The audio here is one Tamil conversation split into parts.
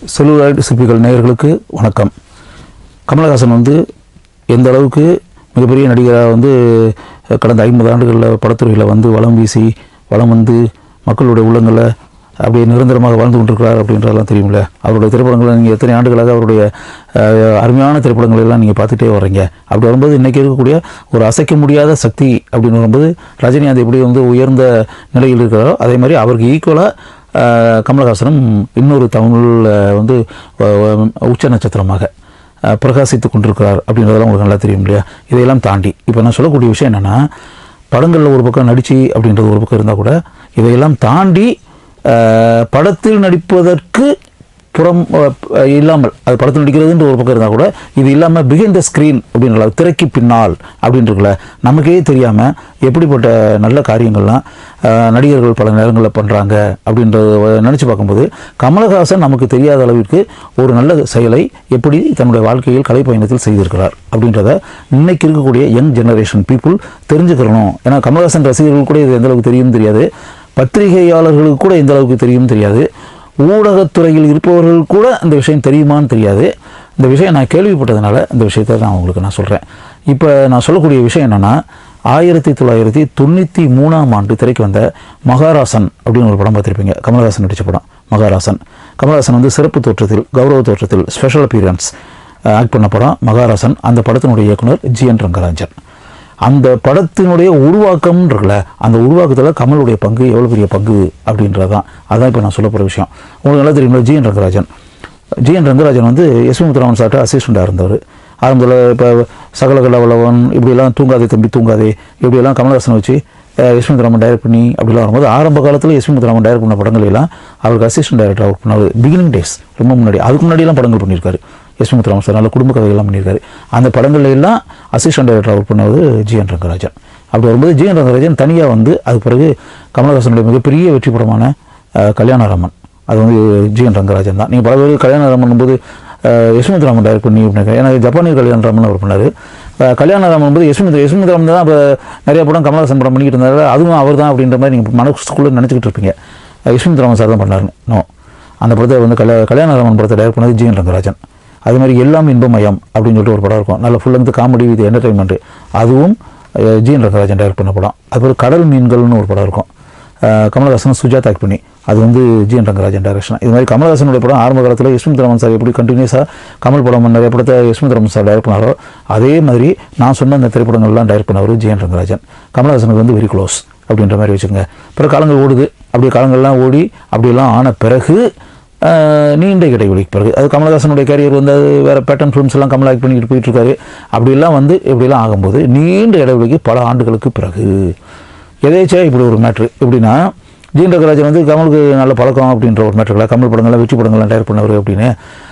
செல்லுலாய்டு சிற்பிகள் நேயர்களுக்கு வணக்கம் கமலஹாசன் வந்து எந்த அளவுக்கு மிகப்பெரிய நடிகராக வந்து அஹ், கடந்த ஐம்பது ஆண்டுகளில் படத்துறையில் வந்து வளம் வீசி வளம் வந்து மக்களுடைய உள்ளங்களை அப்படியே நிரந்தரமாக வாழ்ந்து கொண்டிருக்கிறார் அப்படின்றதெல்லாம் தெரியுமில்ல அவருடைய திரைப்படங்களை நீங்கள் எத்தனை ஆண்டுகளாக அவருடைய அஹ், அருமையான திரைப்படங்களை எல்லாம் நீங்கள் பார்த்துட்டே வர்றீங்க அப்படி வரும்போது இன்றைக்கி இருக்கக்கூடிய ஒரு அசைக்க முடியாத சக்தி அப்படின்னு வரும்போது ரஜினிகாந்த் எப்படி வந்து உயர்ந்த நிலையில் இருக்கிறாரோ அதே மாதிரி அவருக்கு ஈக்குவலாக ஆஹ் கமலஹாசனும் இன்னொரு தமிழில் வந்து ஆஹ் உச்ச நட்சத்திரமாக ஆஹ் பிரகாசித்துக் கொண்டிருக்கிறார் அப்படின்றதெல்லாம் உங்களுக்கு நல்லா தெரியும் இல்லையா இதையெல்லாம் தாண்டி இப்போ நான் சொல்லக்கூடிய விஷயம் என்னென்னா படங்களில் ஒரு பக்கம் நடிச்சு அப்படின்றது ஒரு பக்கம் இருந்தால் கூட இதையெல்லாம் தாண்டி ஆஹ் படத்தில் நடிப்பதற்கு புறம் அஹ், இல்லாமல் அது படத்தில் நடிக்கிறதுன்ற ஒரு பக்கம் இருந்தால் கூட இது இல்லாமல் பிஹைண்ட் த ஸ்க்ரீன் அப்படின்ற திரைக்கு பின்னால் அப்படின்றதுல நமக்கே தெரியாமல் எப்படிப்பட்ட நல்ல காரியங்கள்லாம் அஹ், நடிகர்கள் பல நேரங்களில் பண்ணுறாங்க அப்படின்றத நினச்சி பார்க்கும்போது கமலஹாசன் நமக்கு தெரியாத அளவிற்கு ஒரு நல்ல செயலை எப்படி தன்னுடைய வாழ்க்கையில் கலை பயணத்தில் செய்திருக்கிறார் அப்படின்றத இன்னைக்கு இருக்கக்கூடிய யங் ஜெனரேஷன் பீப்புள் தெரிஞ்சுக்கிறணும் ஏன்னா கமலஹாசன் ரசிகர்கள் கூட இது எந்த அளவுக்கு தெரியும் தெரியாது பத்திரிகையாளர்களுக்கு கூட எந்த அளவுக்கு தெரியும் தெரியாது ஊடகத்துறையில் இருப்பவர்கள் கூட இந்த விஷயம் தெரியுமான்னு தெரியாது இந்த விஷயம் நான் கேள்விப்பட்டதுனால இந்த விஷயத்தை நான் உங்களுக்கு நான் சொல்கிறேன் இப்போ நான் சொல்லக்கூடிய விஷயம் என்னென்னா ஆயிரத்தி தொள்ளாயிரத்தி தொண்ணூற்றி மூணாம் ஆண்டு திரைக்கு வந்த மகாராசன் அப்படின்னு ஒரு படம் பார்த்துருப்பீங்க கமலஹாசன் நடித்த படம் மகாராசன் கமலஹாசன் வந்து சிறப்பு தோற்றத்தில் கௌரவ தோற்றத்தில் ஸ்பெஷல் அப்பியரன்ஸ் ஆக்ட் பண்ண படம் மகாராசன் அந்த படத்தினுடைய இயக்குனர் ஜி என் ரங்கராஜன் அந்த படத்தினுடைய உருவாக்கம் இருக்குல்ல அந்த உருவாக்கத்தில் கமலுடைய பங்கு எவ்வளோ பெரிய பங்கு அப்படின்றது தான் அதான் இப்போ நான் சொல்ல போகிற விஷயம் உங்களுக்கு நல்லா தெரியுமா G N Rangarajan G N Rangarajan வந்து எஸ் முத்துராமன் சார்ட்ட அசிஸ்டண்டாக இருந்தவர் ஆரம்பத்தில் இப்போ சகலகல வல்லவன் இப்படியெல்லாம் தூங்காதே தம்பி தூங்காதே இப்படியெல்லாம் கமலஹாசன் வச்சு எஸ் முத்துராமன் டைரக்ட் பண்ணி அப்படிலாம் வரும்போது ஆரம்ப காலத்தில் எஸ் முத்துராமன் டைரக்ட் பண்ண படங்கள் எல்லாம் அவருக்கு அசிஸ்டன்ட் டைரக்டர் ஒர்க் பண்ணார் பிகினிங் டேஸ் ரொம்ப முன்னாடி அதுக்கு முன்னாடியெல்லாம் படங்கள் பண்ணியிருக்காரு எஸ் முத்துராமன் சார் நல்ல குடும்ப கதைகள்லாம் பண்ணியிருக்காரு அந்த படங்கள்ல எல்லாம் அசிஸ்டன்ட் டைரக்டர் ஒர்க் பண்ணவர் ஜி என் ரங்கராஜன் அப்படி வரும்போது ஜி என் ரங்கராஜன் தனியாக வந்து அது பிறகு கமலஹாசனுடைய மிகப்பெரிய வெற்றி படமான அஹ், கல்யாணராமன் அது வந்து ஜி என் ரங்கராஜன் தான் நீங்கள் பல பேர் கல்யாணராமன் போது யஷ்மித்ராமன் டைரக்ட் பண்ணி அப்படின்னாரு ஏன்னா ஜப்பானியர் கல்யாணராமன் அவர் பண்ணார் கல்யாணராமன் போது யஷ்மித் யஷ்மித்ராமன் தான் இப்போ நிறைய படம் கமலஹாசன் படம் பண்ணிக்கிட்டு இருந்தாரு அதுவும் அவர் தான் அப்படின்ற மாதிரி நீங்கள் மனசுக்குள்ளே நினச்சிக்கிட்டு இருப்பீங்க யஷ்மித்ராமன் சார் தான் பண்ணாரு நோ அந்த படத்தை வந்து கல்யா கல்யாணராமன் படத்தை டைரக்ட் பண்ணது ஜி என் ரங்கராஜன் அது மாதிரி எல்லாம் இன்பமயம் அப்படின்னு சொல்லிட்டு ஒரு படம் இருக்கும் நல்ல full length comedy with entertainment அதுவும் அஹ், ஜி என் ரங்கராஜன் டைரக்ட் பண்ண படம் அதுக்கப்புறம் கடல் மீன்கள்னு ஒரு படம் இருக்கும் அஹ், கமலஹாசன் சுஜாதா ஆக்ட் பண்ணி அது வந்து ஜி என் ரங்கராஜன் டைரக்ஷன் இது மாதிரி கமலஹாசனுடைய படம் ஆரம்ப காலத்தில் யஷ்மித் ரமன் சார் எப்படி கண்டினியூஸாக கமல் படம் நிறைய படத்தை யஷ்மித் ரமன் சார் டைரக்ட் பண்ணாரோ அதே மாதிரி நான் சொன்ன அந்த திரைப்படங்கள்லாம் டைரக்ட் பண்ணவர் ஜி என் ரங்கராஜன் கமலஹாசனுக்கு வந்து வெரி க்ளோஸ் அப்படின்ற மாதிரி வச்சுக்கோங்க பிறகு காலங்கள் ஓடுது அப்படியே காலங்கள்லாம் ஓடி அப்படியெல்லாம் ஆன பிறகு ஆஹ், நீண்ட இடைவெளிக்கு பிறகு அது கமலஹாசனுடைய கேரியர் வந்து அது வேறு பேட்டர்ன் ஃபிலிம்ஸ் எல்லாம் கமல் ஆக்ட் பண்ணிக்கிட்டு போயிட்டு இருக்காரு அப்படியெல்லாம் வந்து இப்படிலாம் ஆகும்போது நீண்ட இடைவெளிக்கு பல ஆண்டுகளுக்கு பிறகு எதேச்சா இப்படி ஒரு மேட்ரு எப்படின்னா ஜீன் ரங்கராஜன் வந்து கமலுக்கு நல்ல பழக்கம் அப்படின்ற ஒரு மேட்ருங்களா கமல் படங்கள்லாம் வெற்றி படங்கள்லாம் டைரக்ட் பண்ணவர் அப்படின்னு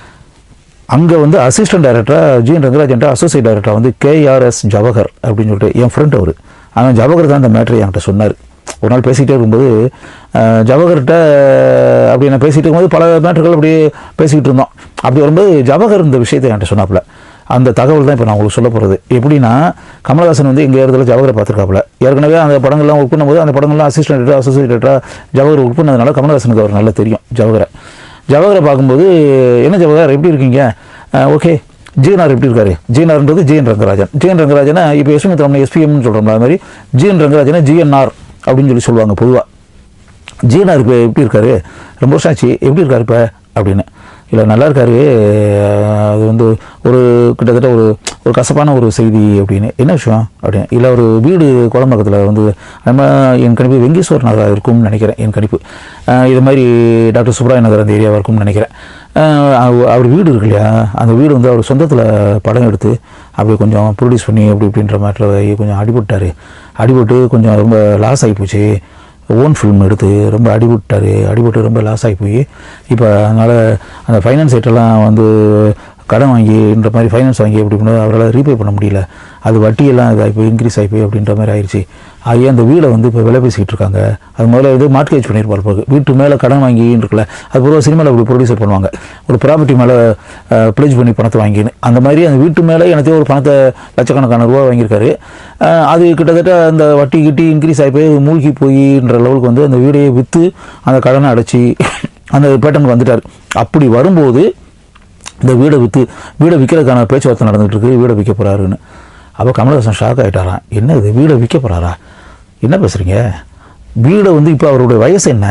அங்கே வந்து அசிஸ்டன்ட் டைரக்டராக ஜி என் ரங்கராஜன்ட்ட அசோசியேட் டைரக்டராக வந்து கேஆர்எஸ் ஜவஹர் அப்படின்னு சொல்லிட்டு என் ஃப்ரெண்ட் அவர் அவன் ஜவஹர் தான் அந்த மேட்ரு என்கிட்ட சொன்னார் ஒரு நாள் பேசிகிட்டே இருக்கும்போது அஹ், ஜவஹர்கிட்ட அப்படி நான் பேசிகிட்டு இருக்கும்போது பல மேட்டர்கள் அப்படியே பேசிக்கிட்டு இருந்தோம் அப்படி வரும்போது ஜவஹர் இந்த விஷயத்தை என்கிட்ட சொன்னாப்புல அந்த தகவல் தான் இப்போ நான் உங்களுக்கு சொல்ல போகிறது எப்படின்னா கமலஹாசன் வந்து எங்கள் இடத்துல ஜவஹரை பார்த்துருக்காப்புல ஏற்கனவே அந்த படங்கள்லாம் ஒர்க் பண்ணும்போது அந்த படங்கள்லாம் அசிஸ்டன்ட் அசோசியேட்டராக ஜவஹர் ஒர்க் பண்ணதுனால கமலஹாசனுக்கு அவர் நல்லா தெரியும் ஜவஹரை ஜவஹரை பார்க்கும்போது என்ன ஜவஹர் எப்படி இருக்கீங்க ஓகே ஜிஎன்ஆர் எப்படி இருக்காரு ஜிஎன்ஆர்ன்றது ஜிஎன் ரங்கராஜன் ஜிஎன் ரங்கராஜனை இப்போ யஷ்மித் ரமணி எஸ்பிஎம்னு சொல்கிறோம்ல அது மாதிரி ஜிஎன் ரங்கராஜனை ஜிஎன்ஆர் அப்படின்னு சொல்லி சொல்லுவாங்க பொதுவாக ஜிஎன்ஆர் இப்போ எப்படி இருக்காரு ரொம்ப வருஷம் ஆச்சு எப்படி இருக்காரு இப்போ அப்படின்னு இல்லை நல்லா இருக்காரு அஹ் அது வந்து ஒரு கிட்டத்தட்ட ஒரு ஒரு கசப்பான ஒரு செய்தி அப்படின்னு என்ன விஷயம் அப்படின்னு இல்லை ஒரு வீடு குளம்பக்கத்தில் வந்து நம்ம என் கணிப்பு வெங்கீஸ்வர் நகராக இருக்கும்னு நினைக்கிறேன் என் கணிப்பு அஹ் இது மாதிரி டாக்டர் சுப்ராய நகர் அந்த ஏரியாவாக இருக்கும்னு நினைக்கிறேன் அஹ் அவ- அவர் வீடு இருக்கு இல்லையா அந்த வீடு வந்து அவர் சொந்தத்தில் படம் எடுத்து அப்படியே கொஞ்சம் ப்ரொடியூஸ் பண்ணி அப்படி இப்படின்ற மாதிரி கொஞ்சம் அடிபட்டார் அடிபட்டு கொஞ்சம் ரொம்ப லாஸ் ஆகி போச்சு ஓன் ஃபிலிம் எடுத்து ரொம்ப அடிபட்டார் அடிபட்டு ரொம்ப லாஸ் ஆகி போய் இப்போ அதனால் அந்த ஃபைனான்ஸ் ரேட்டெல்லாம் வந்து கடன் வாங்கின்ற மாதிரி ஃபைனான்ஸ் வாங்கி அப்படி பண்ணி அவரால் ரீபே பண்ண முடியல அது வட்டியெல்லாம் இதாகி போய் இன்க்ரீஸ் ஆகி போய் அப்படின்ற மாதிரி ஆயிடுச்சு ஆகி அந்த வீடை வந்து இப்போ விலை பேசிக்கிட்டு இருக்காங்க அது முதல்ல இது மார்ட்கேஜ் பண்ணியிருப்பார் பிறகு வீட்டு மேலே கடன் வாங்கின்னு இருக்குல்ல அது பொதுவாக சினிமாவில் அப்படி ப்ரொடியூசர் பண்ணுவாங்க ஒரு ப்ராப்பர்ட்டி மேலே ப்ளேஜ் பண்ணி பணத்தை வாங்கின்னு அந்த மாதிரி அந்த வீட்டு மேலே எனக்கு ஒரு பணத்தை லட்சக்கணக்கான ரூபா வாங்கியிருக்காரு அஹ் அது கிட்டத்தட்ட அந்த வட்டி கிட்டி இன்க்ரீஸ் ஆகி போய் மூழ்கி போயின்ற லெவலுக்கு வந்து அந்த வீடையே விற்று அந்த கடனை அடைச்சி அந்த பேட்டர்னுக்கு வந்துட்டார் அப்படி வரும்போது இந்த வீடை விற்று வீடை விற்கிறதுக்கான பேச்சுவார்த்தை நடந்துகிட்டு இருக்கு வீடை விற்க போகிறாருன்னு அப்போ கமலஹாசன் ஷாக் ஆகிட்டாராம் என்ன இது வீடை விற்க போகிறாரா என்ன பேசுகிறீங்க வீடை வந்து இப்போ அவருடைய வயசு என்ன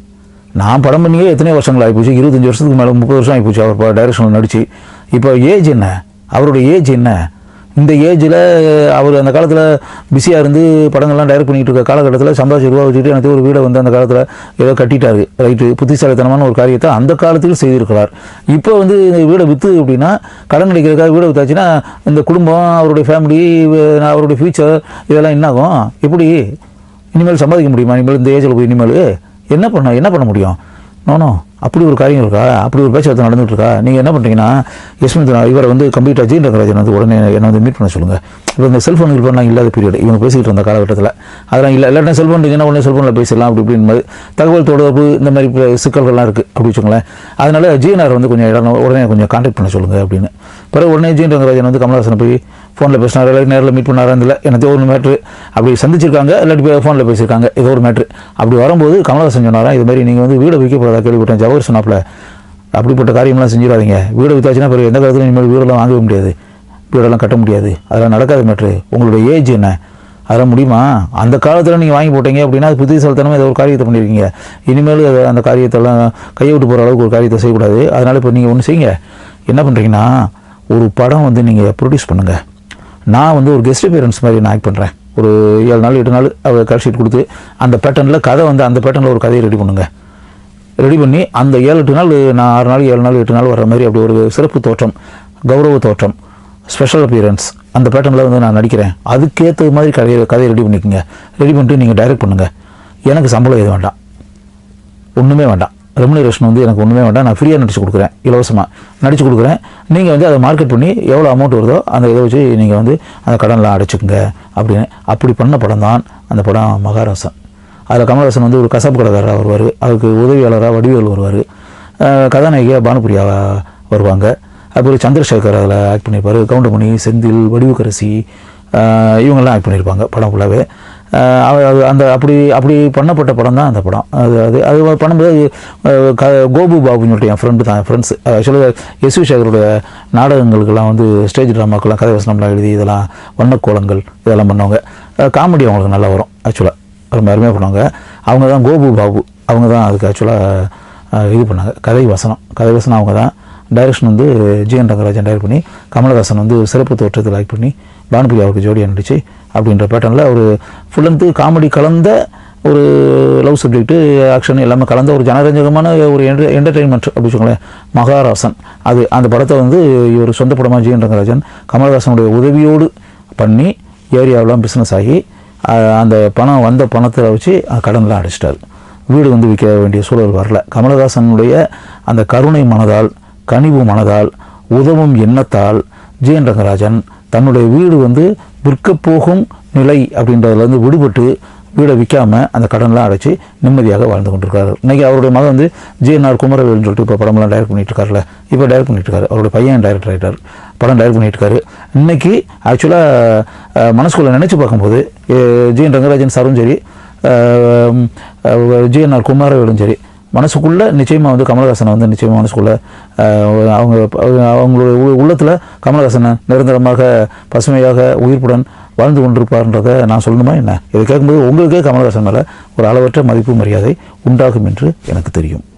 நான் படம் பண்ணியே எத்தனை வருஷங்கள் ஆகிப்போச்சு இருபத்தஞ்சி வருஷத்துக்கு மேலே முப்பது வருஷம் ஆகிப்போச்சு அவர் டைரக்ஷனில் நடிச்சு இப்போ ஏஜ் என்ன அவருடைய ஏஜ் என்ன இந்த ஏஜில் அவர் அந்த காலத்தில் பிஸியாக இருந்து படங்கள்லாம் டைரக்ட் பண்ணிட்டு இருக்க காலகட்டத்தில் சம்பாதிச்சு ரூபா வச்சுட்டு எனக்கு ஒரு வீடை வந்து அந்த காலத்தில் ஏதோ கட்டிட்டாரு ரைட்டு புத்திசாலித்தனமான ஒரு காரியத்தை அந்த காலத்தில் செய்திருக்கிறார் இப்போ வந்து இந்த வீடை விற்று அப்படின்னா கடன் அடிக்கிறதுக்காக வீடை வித்தாச்சுன்னா இந்த குடும்பம் அவருடைய ஃபேமிலி அவருடைய ஃபியூச்சர் இதெல்லாம் என்ன ஆகும் எப்படி இனிமேல் சம்பாதிக்க முடியுமா இனிமேல் இந்த ஏஜில் போய் இனிமேல் என்ன பண்ண என்ன பண்ண முடியும் நோனோ அப்படி ஒரு காரியம் இருக்கா அப்படி ஒரு பேச்சுவார்த்தை நடந்துட்டு இருக்கா நீங்கள் என்ன பண்ணுறீங்கன்னா யஸ்மித் இவரை வந்து கம்ப்ளீட்டாக ஜி ரங்கராஜன் வந்து உடனே என்னை வந்து மீட் பண்ண சொல்லுங்கள் இப்போ இந்த செல்ஃபோன் கில்ஃபோன்லாம் இல்லாத பீரியட் இவங்க பேசிக்கிட்டு இருந்த காலகட்டத்தில் அதெல்லாம் இல்லை இல்லாட்டா செல்ஃபோன் இருந்துச்சுன்னா உடனே செல்ஃபோனில் பேசலாம் அப்படி இப்படின்னு மாதிரி தகவல் தொடர்பு இந்த மாதிரி இப்ப சிக்கல்கள்லாம் இருக்குது அப்படி வச்சுக்கோங்களேன் அதனால ஜிஎன்ஆர் வந்து கொஞ்சம் இடம் உடனே கொஞ்சம் கான்டாக்ட் பண்ண சொல்லுங்கள் அப்படின்னு பிறகு உடனே ஜி ரங்கராஜன் வந்து கமலஹாசனை போய் ஃபோனில் பேசினார் இல்லாட்டி நேரில் மீட் பண்ணாரா இல்லை எனக்கு ஒரு மேட்ரு அப்படி சந்திச்சிருக்காங்க இல்லாட்டி ஃபோனில் பேசியிருக்காங்க ஏதோ ஒரு மேட்ரு அப்படி வரும்போது கமலஹாசன் சொன்னாரா இது மாதிரி நீங்கள் வந்து வீடை விற்க போகிறதா கேள்விப்பட்டேன் ஜவஹர் சொன்னாப்ல அப்படிப்பட்ட காரியம்லாம் செஞ்சிடாதீங்க வீடை வித்தாச்சுன்னா பிறகு எந்த காலத்துலையும் இனிமேல் வீடெல்லாம் வாங்கவே முடியாது வீடெல்லாம் கட்ட முடியாது அதெல்லாம் நடக்காத மேட்ரு உங்களுடைய ஏஜ் என்ன அதெல்லாம் முடியுமா அந்த காலத்தில் நீங்கள் வாங்கி போட்டீங்க அப்படின்னா அது புத்திசாலித்தனமாக ஏதோ ஒரு காரியத்தை பண்ணியிருக்கீங்க இனிமேல் அது அந்த காரியத்தெல்லாம் கையை விட்டு போகிற அளவுக்கு ஒரு காரியத்தை செய்யக்கூடாது அதனால் இப்போ நீங்கள் ஒன்று செய்யுங்க என்ன பண்ணுறீங்கன்னா ஒரு படம் வந்து நீங்கள் ப்ரொடியூஸ் பண்ணுங்கள் நான் வந்து ஒரு கெஸ்ட் அப்பியரன்ஸ் மாதிரி நான் ஆக்ட் பண்ணுறேன் ஒரு ஏழு நாள் எட்டு நாள் அவர் கட் ஷீட் கொடுத்து அந்த பேட்டர்னில் கதை வந்து அந்த பேட்டர்னில் ஒரு கதையை ரெடி பண்ணுங்க ரெடி பண்ணி அந்த ஏழு எட்டு நாள் நான் ஆறு நாள் ஏழு நாள் எட்டு நாள் வர்ற மாதிரி அப்படி ஒரு சிறப்பு தோற்றம் கௌரவ தோற்றம் ஸ்பெஷல் அப்பியரன்ஸ் அந்த பேட்டர்னில் வந்து நான் நடிக்கிறேன் அதுக்கேற்ற மாதிரி கதையை கதையை ரெடி பண்ணிக்கோங்க ரெடி பண்ணிட்டு நீங்கள் டைரக்ட் பண்ணுங்கள் எனக்கு சம்பளம் எதுவும் வேண்டாம் ஒன்றுமே வேண்டாம் ரெமுனரேஷன் வந்து எனக்கு ஒன்றுமே வேண்டாம் நான் ஃப்ரீயாக நடிச்சு கொடுக்குறேன் இலவசமாக நடிச்சு கொடுக்குறேன் நீங்கள் வந்து அதை மார்க்கெட் பண்ணி எவ்வளோ அமௌண்ட் வருதோ அந்த இதை வச்சு நீங்கள் வந்து அந்த கடன்லாம் அடைச்சிக்கோங்க அப்படின்னு அப்படி பண்ண படம் தான் அந்த படம் மகாராசன் அதில் கமலஹாசன் வந்து ஒரு கசாப்பு கடைக்காரராக வருவார் அவருக்கு உதவியாளராக வடிவேல் வருவார் கதாநாயகியாக பானுபிரியா வருவாங்க அப்புறம் சந்திரசேகர் அதில் ஆக்ட் பண்ணியிருப்பார் கவுண்டமணி செந்தில் வடிவுக்கரசி ஆஹ் இவங்கெல்லாம் ஆக்ட் பண்ணியிருப்பாங்க படம் ஃபுல்லாகவே ஆஹ் அவ- அது அந்த அப்படி அப்படி பண்ணப்பட்ட படம் தான் அந்த படம் அது அது அது பண்ணும்போது ஆஹ் க கோபு பாபுன்னு சொல்லிட்டு என் ஃப்ரெண்டு தான் ஃப்ரெண்ட்ஸ் ஆக்சுவலாக எஸ் வி சேகருடைய நாடகங்களுக்கெல்லாம் வந்து ஸ்டேஜ் ட்ராமாக்கெல்லாம் கதை வசனம்லாம் எழுதி இதெல்லாம் வண்ணக்கோலங்கள் இதெல்லாம் பண்ணவங்க காமெடி அவங்களுக்கு நல்லா வரும் ஆக்சுவலாக ரொம்ப அருமையாக பண்ணுவாங்க அவங்க தான் கோபு பாபு அவங்க தான் அதுக்கு ஆக்சுவலாக இது பண்ணாங்க கதை வசனம் கதை வசனம் அவங்க தான் டைரக்ஷன் வந்து ஜிஎன் ரங்கராஜன் டைரக்ட் பண்ணி கமலஹாசன் வந்து சிறப்பு தோற்றத்தில் ஆக்ட் பண்ணி பானுபிரியாவுக்கு ஜோடியாக நடிச்சு அப்படின்ற பேட்டர்னில் ஒரு ஃபுல் அண்ட் காமெடி கலந்த ஒரு லவ் சப்ஜெக்ட்டு ஆக்ஷன் எல்லாமே கலந்த ஒரு ஜனரஞ்சகமான ஒரு என்டர் என்டர்டெயின்மெண்ட் அப்படி வச்சுக்கோங்களேன் மகாராசன் அது அந்த படத்தை வந்து இவர் சொந்த படமாக ஜிஎன் ரங்கராஜன் கமலஹாசனுடைய உதவியோடு பண்ணி ஏரியாவெலாம் பிஸ்னஸ் ஆகி அஹ், அந்த பணம் வந்த பணத்தை வச்சு அஹ், கடன்லாம் அடைச்சிட்டாரு வீடு வந்து விற்க வேண்டிய சூழல் வரல கமலஹாசனுடைய அந்த கருணை மனதால் கனிவு மனதால் உதவும் எண்ணத்தால் ஜிஎன் ரங்கராஜன் தன்னுடைய வீடு வந்து விற்கப் போகும் நிலை அப்படின்றதுலேருந்து விடுபட்டு வீடை விற்காம அந்த கடன்லாம் அடைச்சி நிம்மதியாக வாழ்ந்து கொண்டிருக்காரு இன்னைக்கு அவருடைய மகன் வந்து ஜிஎன்ஆர் குமரவேல்னு சொல்லிட்டு இப்போ படமெல்லாம் டைரக்ட் பண்ணிட்டு இருக்காருல்ல இப்போ டைரக்ட் பண்ணிட்டு இருக்காரு அவருடைய பையன் டைரக்டர் ஆகிட்டார் படம் டைரக்ட் பண்ணிட்டு இருக்காரு இன்னைக்கு ஆக்சுவலாக மனசுக்குள்ள நினச்சி பார்க்கும்போது ஜிஎன் ரங்கராஜன் சாரும் சரி ஜிஎன்ஆர் குமாரவேலும் சரி மனசுக்குள்ள நிச்சயமாக வந்து கமலஹாசனை வந்து நிச்சயமாக மனசுக்குள்ள அஹ், அவங்க அவங்களுடைய உ- உள்ளத்துல கமலஹாசனை நிரந்தரமாக பசுமையாக உயிர்ப்புடன் வாழ்ந்து கொண்டிருப்பார்ன்றதை நான் சொல்லணுமா என்ன இதை கேட்கும்போது உங்களுக்கே கமலஹாசன் மேலே ஒரு அளவற்ற மதிப்பு மரியாதை உண்டாகும் என்று எனக்கு தெரியும்